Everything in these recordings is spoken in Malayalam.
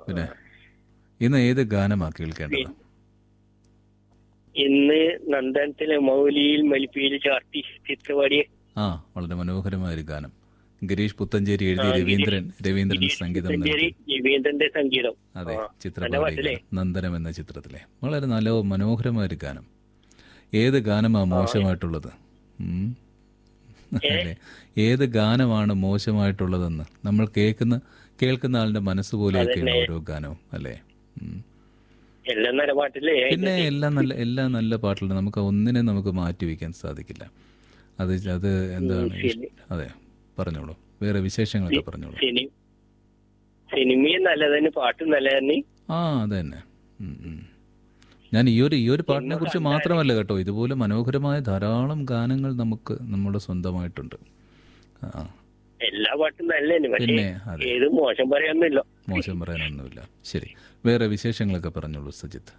പിന്നെ ഇന്ന് ഏത് ഗാനമാ കേൾക്കേണ്ടത് ഇന്ന് നന്ദനത്തിലെ മൗലിയിൽ മലിപ്പിയിൽ ചാർത്തി ചിത്രപാടിയെ ആ വളരെ മനോഹരമായ ഒരു ഗാനം ഗിരീഷ് പുത്തഞ്ചേരി എഴുതി രവീന്ദ്രൻ രവീന്ദ്രൻ സംഗീതം പുത്തഞ്ചേരി നൽകി രവീന്ദ്രന്റെ സംഗീതം അതെ ആ, നല്ല ചിത്രപാടി പാട്ടില്ലേ നന്ദനം എന്ന ചിത്രത്തിലെ വളരെ നല്ല മനോഹരമായ ഒരു ഗാനം ഏത് ഗാനമാ മോശമായിട്ടുള്ളത് ഉം? അല്ലേ ഏത് ഗാനമാണ് മോശമായിട്ടുള്ളതെന്ന് നമ്മൾ കേൾക്കുന്ന കേൾക്കുന്ന ആളുടെ മനസ്സ് പോലെയൊക്കെയാണ് ഓരോ ഗാനവും അല്ലേ ഉം. എല്ലാം നല്ല പാട്ടില്ലേ പിന്നെ എല്ലാം നല്ല എല്ലാ നല്ല പാട്ടുകളും നമുക്ക് ഒന്നിനെ നമുക്ക് മാറ്റി വയ്ക്കാൻ സാധിക്കില്ല അത് അത് എന്താണ് ഇഷ്- അതെ പറഞ്ഞോളൂ വേറെ വിശേഷങ്ങളൊക്കെ പറഞ്ഞോളൂ സിനി സിനിമയും നല്ലതന്നെ പാട്ടും നല്ലതന്നെ ആ അത് തന്നെ ഉം, ഉം. ഞാൻ ഈ ഒരു ഈ ഒരു പാട്ടിനെ കുറിച്ച് മാത്രമല്ല കേട്ടോ ഇതുപോലെ മനോഹരമായ ധാരാളം ഗാനങ്ങൾ നമുക്ക് നമ്മുടെ സ്വന്തമായിട്ടുണ്ട് ആ എല്ലാ പാട്ടും നല്ലതന്നെ പക്ഷേ പിന്നെ അതെ ഏത് മോശം പറയാനൊന്നുമില്ല മോശം പറയാനൊന്നുമില്ല ശരി വേറെ വിശേഷങ്ങളൊക്കെ പറഞ്ഞോളൂ സജിത്ത്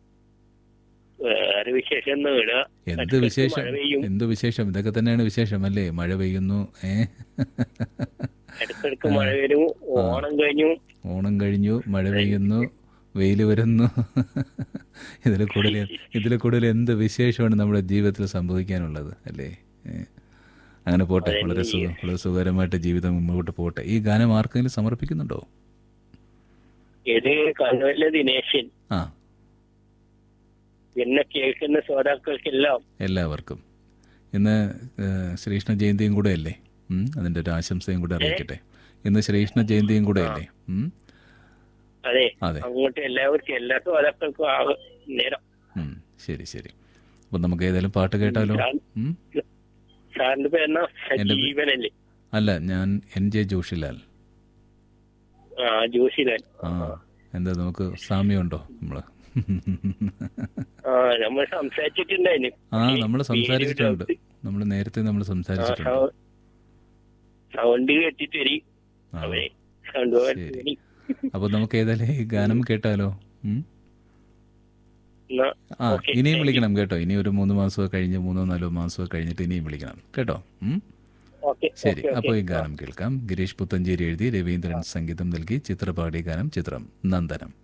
വേറെ വിശേഷം ഒന്നും ഇടുക എന്ത് വിശേഷം മഴ പെയ്യും എന്ത് വിശേഷം ഇതൊക്കെ തന്നെയാണ് വിശേഷം അല്ലേ മഴ പെയ്യുന്നു ഏ ഇടക്കിടക്ക് മഴ വരും ഓണം കഴിഞ്ഞു ഓണം കഴിഞ്ഞു മഴ പെയ്യുന്നു വെയിൽ വരുന്നു ഇതിൽ കൂടുതൽ ഇതിൽ കൂടുതൽ എന്ത് വിശേഷമാണ് നമ്മുടെ ജീവിതത്തിൽ സംഭവിക്കാനുള്ളത് അല്ലേ ഏ. അങ്ങനെ പോട്ടെ വളരെ സുഖം വളരെ സുഖകരമായിട്ട് ജീവിതം മുമ്പോട്ട് പോട്ടെ ഈ ഗാനം ആർക്കെങ്കിലും സമർപ്പിക്കുന്നുണ്ടോ ഇത് കണ്ണൂരിലെ ദിനേശൻ ആ എന്നെ കേൾക്കുന്ന ശ്രോതാക്കൾക്കെല്ലാം എല്ലാവർക്കും ഇന്ന് ഏ, ശ്രീകൃഷ്ണ ജയന്തിയും കൂടെ അല്ലേ ഉം, അതിന്റെ ഒരു ആശംസയും കൂടെ അറിയിക്കട്ടെ ഇന്ന് ശ്രീകൃഷ്ണ ജയന്തിയും കൂടെ അല്ലേ ഉം, അതെ അതെ അങ്ങോട്ട് എല്ലാവർക്കും എല്ലാ ശ്രോതാക്കൾക്കും ആ നേരം ഉം, ശരി ശരി അപ്പം നമുക്ക് ഏതായാലും പാട്ട് കേട്ടാലോ ഉം? സാറിന്റെ പേരെന്നാ സജീവനല്ലേ അല്ല ഞാൻ എൻ ജെ ജോഷിലാൽ ആ ജോഷിലാൽ ആ എന്താ നമുക്ക് സാമ്യമുണ്ടോ നമ്മള് ആ നമ്മൾ സംസാരിച്ചിട്ടുണ്ടായിരുന്നു ആ നമ്മൾ സംസാരിച്ചിട്ടുണ്ട് നമ്മൾ നേരത്തെ നമ്മൾ സംസാരിച്ചിട്ടുണ്ട് സൗണ്ട് കേട്ടിട്ട് വരി ആ, അവരെ സൗണ്ട് ശരി. അപ്പൊ നമുക്ക് ഏതായാലും ഈ ഗാനം കേട്ടാലോ ഉം? ആ ഇനിയും വിളിക്കണം കേട്ടോ ഇനി ഒരു മൂന്ന് മാസമോ കഴിഞ്ഞ് മൂന്നോ നാലോ മാസമോ കഴിഞ്ഞിട്ട് ഇനിയും വിളിക്കണം കേട്ടോ ഉം? ഓക്കെ ശരി അപ്പോൾ ഈ ഗാനം കേൾക്കാം ഗിരീഷ് പുത്തഞ്ചേരി എഴുതി രവീന്ദ്രൻ സംഗീതം നൽകി ചിത്രപാടി ഗാനം ചിത്രം നന്ദനം